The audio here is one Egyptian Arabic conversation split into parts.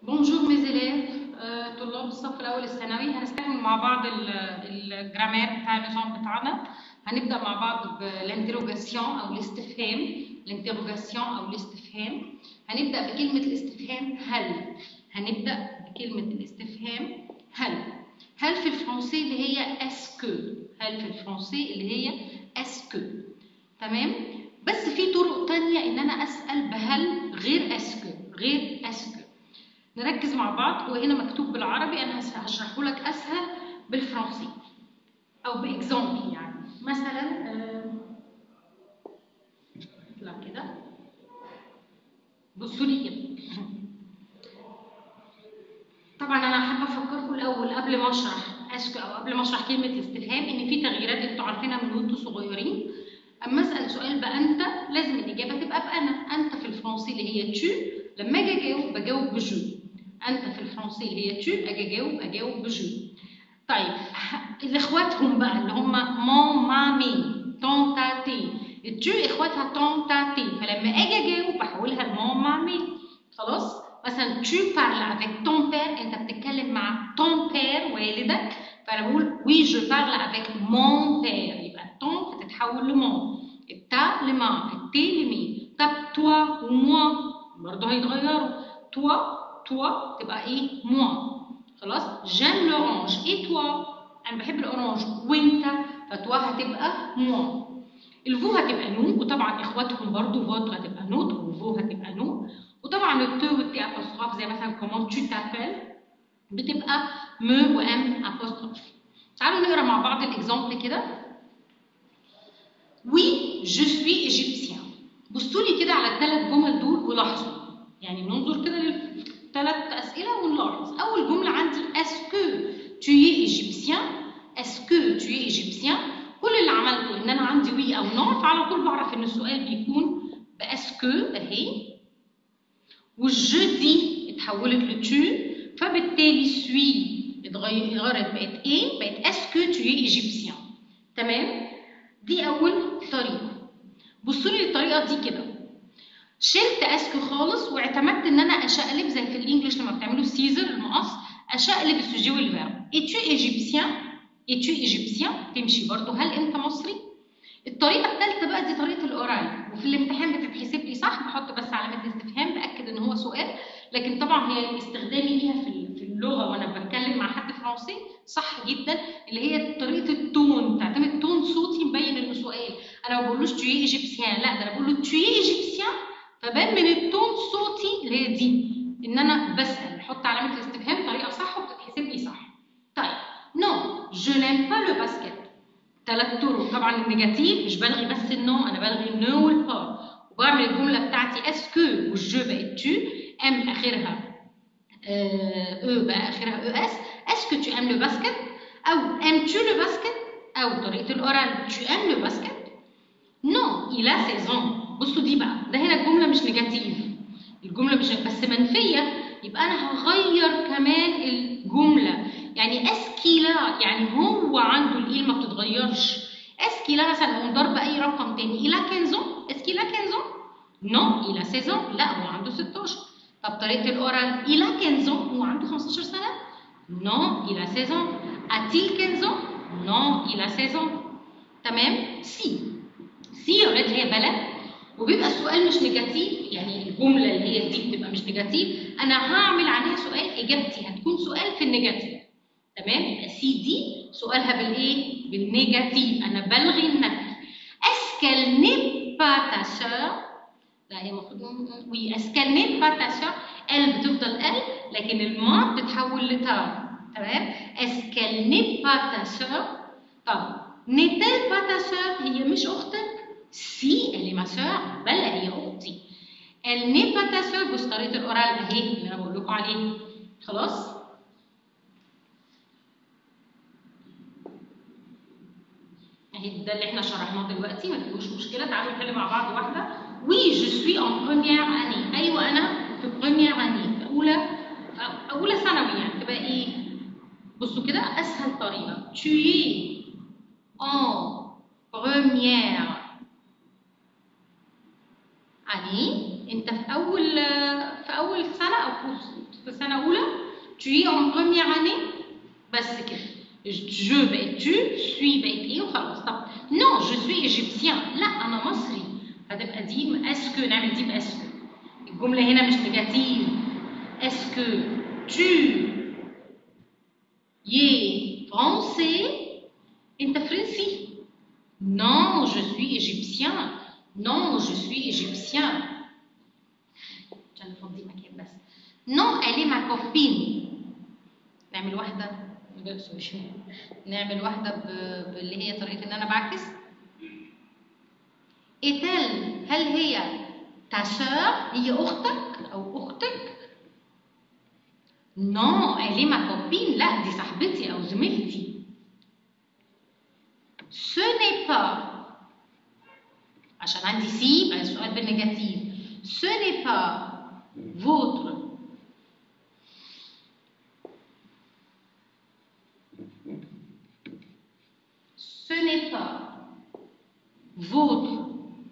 بونجور ميز élèves آه، طلاب الصف الاول الثانوي هنستكمل مع بعض ال- الجرامير بتاع النظام بتاعنا هنبدا مع بعض بالانتروجاسيون او الاستفهام الانتروجاسيون او الاستفهام هنبدا بكلمه الاستفهام هل هنبدا بكلمه الاستفهام هل هل في الفرنسي اللي هي اسكو هل في الفرنسي اللي هي اسكو تمام بس في طرق تانية ان انا اسال بهل غير اسكو غير اسكو نركز مع بعض وهنا مكتوب بالعربي انا هس- هشرحه لك اسهل بالفرنسي او باكزامبل يعني مثلا آه، اطلع كده بصوا لي كده طبعا انا حابه افكركم الاول قبل ما اشرح اسكو او قبل ما اشرح كلمه الاستفهام ان في تغييرات انتوا عارفينها من وانتوا صغيرين اما اسال سؤال بانت لازم الاجابه تبقى بانا انت في الفرنسي اللي هي تو لما اجي اجاوب بجاوب بجو انت في الفرنسي اللي هي تو اجي اجاوب اجاوب بجو طيب اللي اخواتهم بقى اللي هم مون مامي تون تاتي التو اخواتها تون تاتي فلما اجي اجاوب بحولها لمون مامي خلاص مثلا tu parles avec ton père انت بتتكلم مع ton père والدك فانا بقول oui je parle avec mon père يبقى ton بتتحول لمون التا لما التي لمي طب toi وموا برضه هيتغيروا toi toi تبقى ايه moi خلاص j'aime l'orange et toi انا بحب الاورانج وانت فتوا هتبقى moi الفو هتبقى نو وطبعا اخواتهم برضو فوتر هتبقى نوت وفو هتبقى نو وطبعا التو والتي ابوستروف زي مثلا كومون تو تابل بتبقى مو وام ابوستروف تعالوا نقرا مع بعض الاكزامبل كده وي جو سوي ايجيبسيان بصوا لي كده على الثلاث جمل دول ولاحظوا يعني ننظر كده للثلاث اسئله ونلاحظ اول جمله عندي اسكو tu es égyptien اسكو tu es égyptien كل اللي عملته ان انا عندي وي او نو فعلى طول بعرف ان السؤال بيكون باسكو اهي والجو دي اتحولت لتو فبالتالي سوي اتغيرت بقت ايه بقت اسكو tu es égyptien تمام دي اول طريقه بصوا لي الطريقه دي كده شلت اسكو خالص واعتمدت ان انا اشقلب زي في الانجليش لما بتعملوا سيزر المقص اشقلب السوجي والفيرب ايتو ايجيبسيان ايتو ايجيبسيان تمشي برضو هل انت مصري الطريقه الثالثه بقى دي طريقه الاورال وفي الامتحان بتتحسب لي صح بحط بس علامه استفهام باكد ان هو سؤال لكن طبعا هي استخدامي ليها في في اللغه وانا بتكلم مع حد فرنسي صح جدا اللي هي طريقه التون تعتمد تون صوتي مبين انه سؤال انا ما بقولوش تو ايجيبسيان لا ده انا بقول له تو ايجيبسيان فبان من التون صوتي اللي هي دي ان انا بسال بحط علامه الاستفهام طريقه صح وبتتحسب لي صح طيب نو جو نيم با لو باسكت ثلاث طرق طبعا النيجاتيف مش بلغي بس النو انا بلغي النو والبا وبعمل الجمله بتاعتي اسكو والجو بقت تو ام اخرها او بقى اخرها او اس اسكو تو ام لو باسكت او ام تو لو باسكت او طريقه الاورال تو ام لو باسكت نو الى سيزون بصوا دي بقى ده هنا الجمله مش نيجاتيف الجمله مش بس منفيه يبقى انا هغير كمان الجمله يعني اسكيلا يعني هو عنده الايل ما بتتغيرش اسكيلا مثلا لو ضرب اي رقم تاني الى 15 اسكيلا 15 نو الى 16 لا هو عنده 16 طب طريقه الاورال الى 15 هو عنده 15 سنه نو الى 16 اتيل 15 نو الى 16 تمام سي سي يا ولاد هي بلد وبيبقى السؤال مش نيجاتيف يعني الجمله اللي هي دي بتبقى مش نيجاتيف انا هعمل عليها سؤال اجابتي هتكون سؤال في النيجاتيف تمام يبقى سي دي سؤالها بالايه بالنيجاتيف انا بلغي النفي اسكال ني با تا سور لا هي المفروض وي اسكال ني با تا سور ال بتفضل ال لكن الما بتتحول لتا تمام اسكال ني با تا سور طب نيتال با تا سور هي مش اختك سي elle est ma sœur بل هي اختي elle n'est pas ta sœur بص طريقه الاورال اهي اللي انا بقول لكم عليها خلاص اهي ده اللي احنا شرحناه دلوقتي ما فيهوش مشكله تعالوا نتكلم مع بعض واحده وي جو سوي ان بروميير اني ايوه انا في بروميير اني في اولى اولى ثانوي يعني تبقى ايه بصوا كده اسهل طريقه tu es en première يعني انت في اول في اول سنه او في سنه اولى tu es en première année بس كده je بقت tu suis بقت ايه وخلاص طب non je suis égyptien لا انا مصري هتبقى دي اسكو نعمل دي باسكو الجمله هنا مش نيجاتيف اسكو tu es français انت فرنسي non je suis égyptien non je suis égyptien عشان نفضي مكان بس non elle est ma copine نعمل واحدة لا سوري نعمل واحدة ب- باللي هي طريقة إن أنا بعكس est-elle هل هي ta sœur هي أختك أو أختك non elle est ma copine لا دي صاحبتي أو زميلتي ce n'est pas عشان عندي سي يبقى السؤال بالنيجاتيف ce n'est pas votre ce n'est pas votre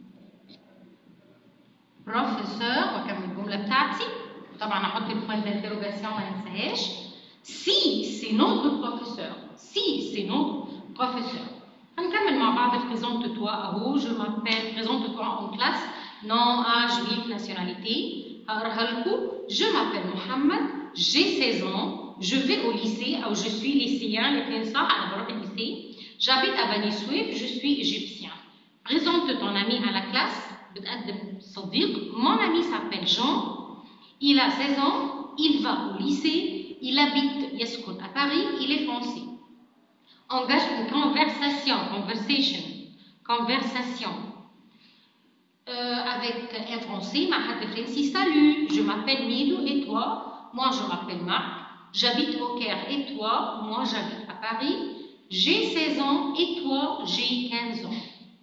professeur وكمل الجملة بتاعتي طبعا هحط البوينت d'interrogation ما ننساهاش si c'est notre professeur si c'est notre professeur هنكمل مع بعض présente-toi اهو je m'appelle présente-toi en classe nom âge ville nationalité هقراها لكم je m'appelle Mohamed j'ai 16 ans je vais au lycée او je suis lycéen الاثنين صح انا بروح الليسي j'habite à Bani Suef je suis égyptien présente ton ami à la classe بتقدم صديق mon ami s'appelle Jean il a 16 ans il va au lycée il habite يسكن à Paris il est français engage une conversation conversation conversation euh, avec un français مع حد فرنسي salut je m'appelle Midou et toi moi je m'appelle Marc j'habite au Caire et toi moi j'habite à Paris j'ai 16 ans et toi j'ai 15 ans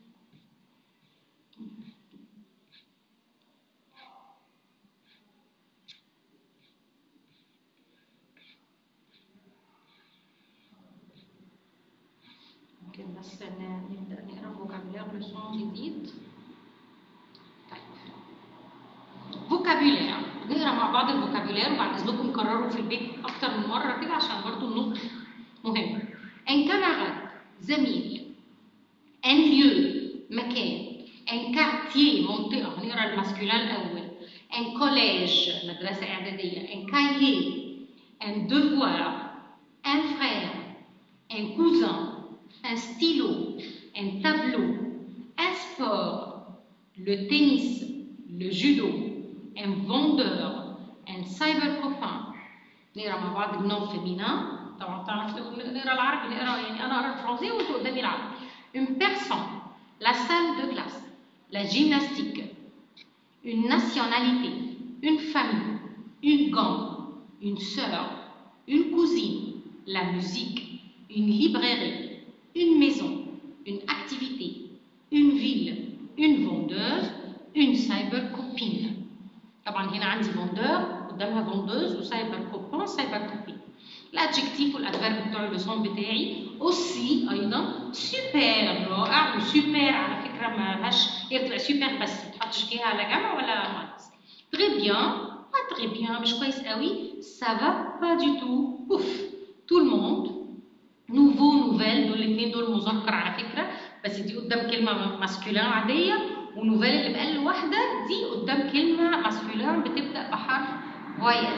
ممكن بس ن- نبدأ نقرا فوكابولير لسون جديد طيب فوكابولير نقرا مع بعض الفوكابولير وبعد اذنكم كرروا في البيت اكتر من مره كده عشان برضو النطق مهم ان كاماراد زميل ان ليو مكان ان كارتيه منطقه هنقرا الماسكولين الاول ان كوليج مدرسه اعداديه ان كايي ان devoir un frère un cousin un stylo, un tableau, un sport, le tennis, le judo, un vendeur, un cyber copain. نقرا مع بعض النوم فيمينا طبعا تعرف نقرا العربي نقرا يعني انا اقرا الفرنسي وانتوا قدامي العربي. Une personne, la salle de classe, la gymnastique, une nationalité, une famille, une gang, une sœur, une cousine, la musique, une librairie, une maison, une activité, une ville, une vendeuse, une cyber copine. طبعا هنا عندي فوندور قدامها فوندوز وسايبر كوبون سايبر كوبين. الادجكتيف والادفيرب بتوع اللسون بتاعي اوسي ايضا سوبر رائع وسوبر على فكره ما لهاش هي بتبقى سوبر بس ما تحطش فيها على جمع ولا ماينس. تري بيان pas très bien مش كويس قوي ça va pas du tout اوف tout le monde نوفو نوفيل دول الاثنين دول مذكر على فكره بس دي قدام كلمه ماسكولين عاديه ونوفيل اللي بقل واحده دي قدام كلمه ماسكولين بتبدا بحرف فويل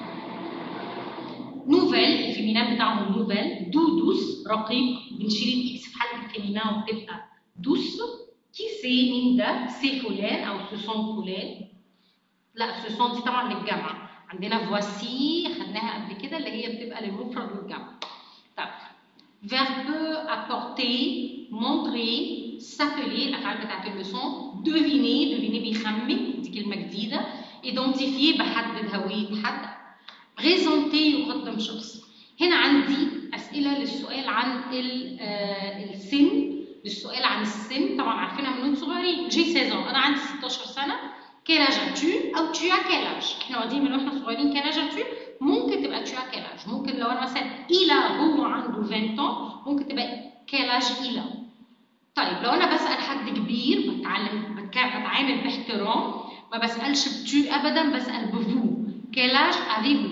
نوفيل الفيمينان بتاعهم نوفيل دو دوس رقيق بنشيل الاكس في حاله الفيمينان وبتبقى دوس كي سي مين ده سي فلان او سوسون فلان لا سوسون دي طبعا للجمع عندنا فواسي خدناها قبل كده اللي هي بتبقى للمفرد والجمع طب verbe apporter montrer s'appeler الافعال بتاعت اللسون deviner deviner بيخمن دي كلمه جديده identifier بحدد هويه حد présenter يقدم شخص هنا عندي اسئله للسؤال عن ال- آه، السن للسؤال عن السن طبعا عارفينها من وانتم صغيرين جي 16 انا عندي 16 سنه كيل اج tu او tu as quel âge احنا واخدين من واحنا صغيرين كيل اج tu ممكن تبقى tu as quel âge ممكن لو انا مثلا الى هو عنده 20 ans ممكن تبقى كيل اج الى طيب لو انا بسال حد كبير بتعلم بتك- بتعامل باحترام ما بسالش بتو ابدا بسال بفو كيل اج افيفو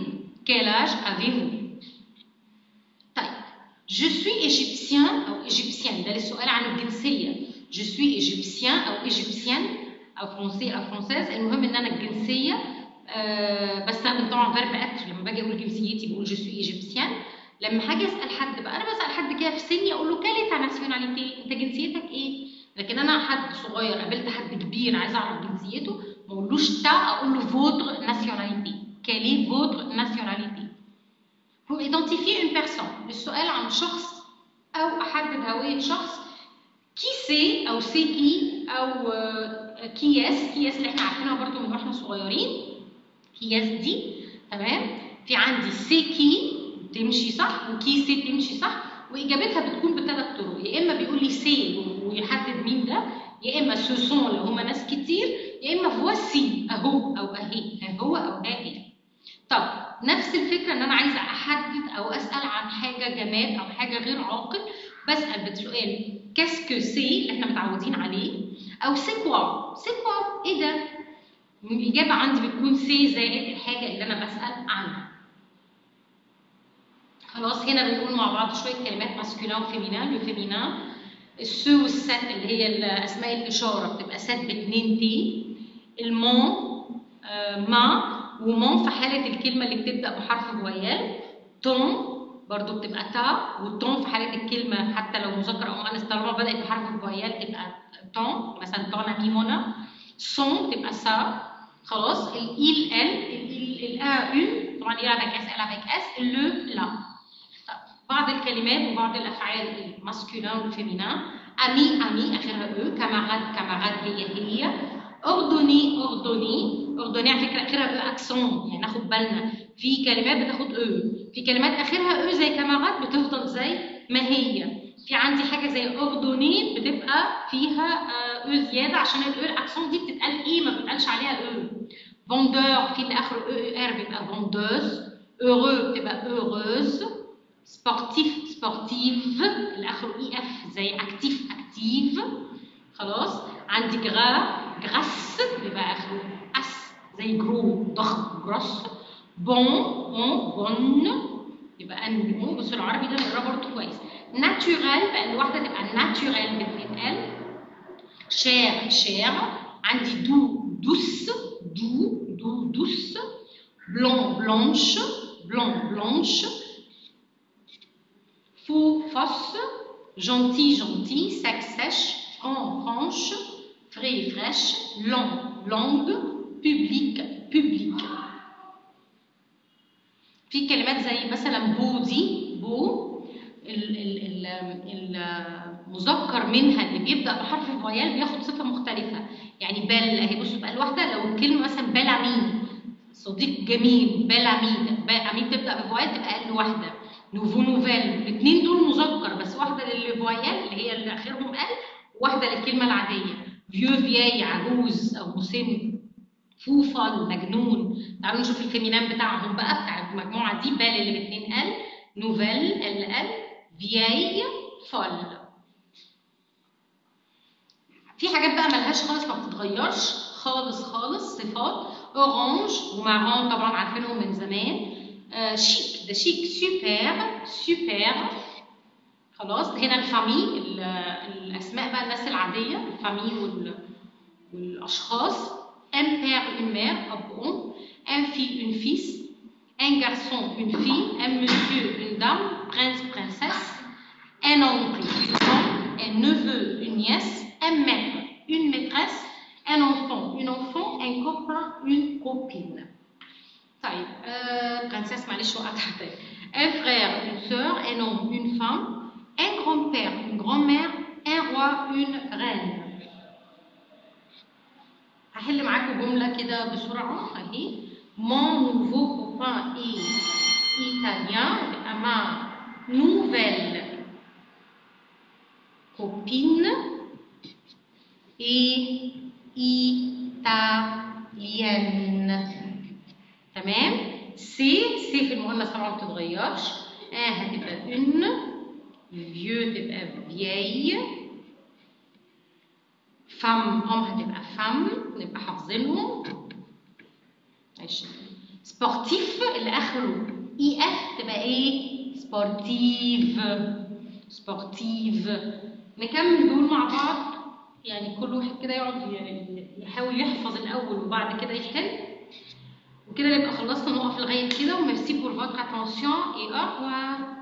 quel âge avez-vous طيب je suis égyptien أو égyptienne ده السؤال عن الجنسية je suis égyptien أو égyptienne أو فرنسي أو française المهم إن أنا الجنسية أه بستخدم طبعا فيرب اتر لما باجي اقول جنسيتي بقول جو سوي ايجيبسيان لما هاجي اسال حد بقى انا بسال حد كده في سني اقول له كالي تا ناسيوناليتي انت جنسيتك ايه لكن انا حد صغير قابلت حد كبير عايز اعرف جنسيته ما اقولوش تا اقول له فودر ناسيوناليتي كالي فودر ناسيوناليتي pour identifier une personne السؤال عن شخص او احدد هويه شخص كي سي او سي كي او كياس كياس اللي احنا عارفينها برضو من واحنا صغيرين كياس دي تمام في عندي سي كي تمشي صح وكي سي تمشي صح واجابتها بتكون بثلاث طرق يا اما بيقول لي سي ويحدد مين ده يا اما سو سون لو هما ناس كتير يا اما فواسي اهو او اهي هو او اهي طب نفس الفكره ان انا عايزه احدد او اسال عن حاجه جماد او حاجه غير عاقل بسال بسؤال كاسكو سي اللي احنا متعودين عليه او سي كوا سي كوا ايه ده الإجابة عندي بتكون سي زائد الحاجة اللي أنا بسأل عنها. خلاص هنا بنقول مع بعض شوية كلمات ماسكولين وفيمينان لو فيمينان السو والسات اللي هي أسماء الإشارة بتبقى سات باتنين تي المون آه ما ومون في حالة الكلمة اللي بتبدأ بحرف فويال تون برضو بتبقى تا والتون في حالة الكلمة حتى لو مذكر أو مؤنث طالما بدأت بحرف فويال تبقى تون مثلا تون أمي منى سون تبقى سا خلاص ال ال ال ا اون طبعا ال avec اس ال avec اس le لا بعض الكلمات وبعض الافعال الماسكولين والفيمينان امي امي اخرها او كاماراد كاماراد هي هي اردني اردني اردني على فكره اخرها او اكسون يعني ناخد بالنا في كلمات بتاخد او في كلمات اخرها او زي كاماراد بتفضل زي ما هي في عندي حاجه زي اردني بتبقى فيها او زياده عشان الاو الاكسون دي بتتقال ايه ما بتتقالش عليها او فوندور في اللي اخره او ار بيبقى فوندوز heureux بتبقى heureuse سبورتيف سبورتيف اللي اخره اي اف زي اكتيف اكتيف خلاص عندي جرا جراس بيبقى اخره اس زي جرو ضخم جروس بون بون بون يبقى ان بصوا العربي ده نقراه برضه كويس ناتورال بقى الواحده تبقى ناتورال بتتقال شير شير عندي دو دوس دو دو دوس بلون بلانش بلون بلانش faux, fausse, gentil, gentil, sec, sèche, franc, franche, frais, fraîche, long, longue, public, public. في كلمات زي مثلا بو دي بو المذكر منها اللي بيبدا بحرف الفويال بياخد صفه مختلفه يعني بل اهي بصوا بقى الواحده لو الكلمه مثلا بلامين صديق جميل بلامين بلامين تبدا بفويال تبقى اقل واحده نوفو نوفيل الاثنين دول مذكر بس واحده للفويال اللي هي اللي اخرهم ال وواحده للكلمه العاديه فيو فياي عجوز او مسن فوفل مجنون تعالوا نشوف الفيمينان بتاعهم بقى بتاع المجموعه دي بال اللي باثنين ال نوفيل ال ال فياي فل في حاجات بقى ملهاش خالص ما بتتغيرش خالص خالص صفات اورانج ومارون طبعا عارفينهم من زمان آه شيك ده شيك سوبر سوبر خلاص هنا الفامي الاسماء بقى الناس العاديه الفامي وال والاشخاص un père une mère اب ام un fils une fils un garçon une fille un monsieur une dame prince princesse un oncle une tante un neveu une nièce un maître une maîtresse un enfant une enfant un copain une copine طيب euh, princesse معلش وقعت تاني un frère une sœur un homme une femme un grand-père une grand-mère un roi une reine هحل معاكم جملة كده بسرعة اهي mon nouveau copain est italien تبقى ma nouvelle copine est italienne تمام سي سي في المؤنث طبعا ما بتتغيرش اه هتبقى اون فيو تبقى vieille فم هم هتبقى فم نبقى حافظينهم ماشي سبورتيف اللي اخره اي اف تبقى ايه سبورتيف سبورتيف نكمل دول مع بعض يعني كل واحد كده يقعد ي- يحاول يحفظ الاول وبعد كده يحل وكده نبقى خلصنا نقف لغايه كده وميرسي بور فوتر اتونسيون اي au revoir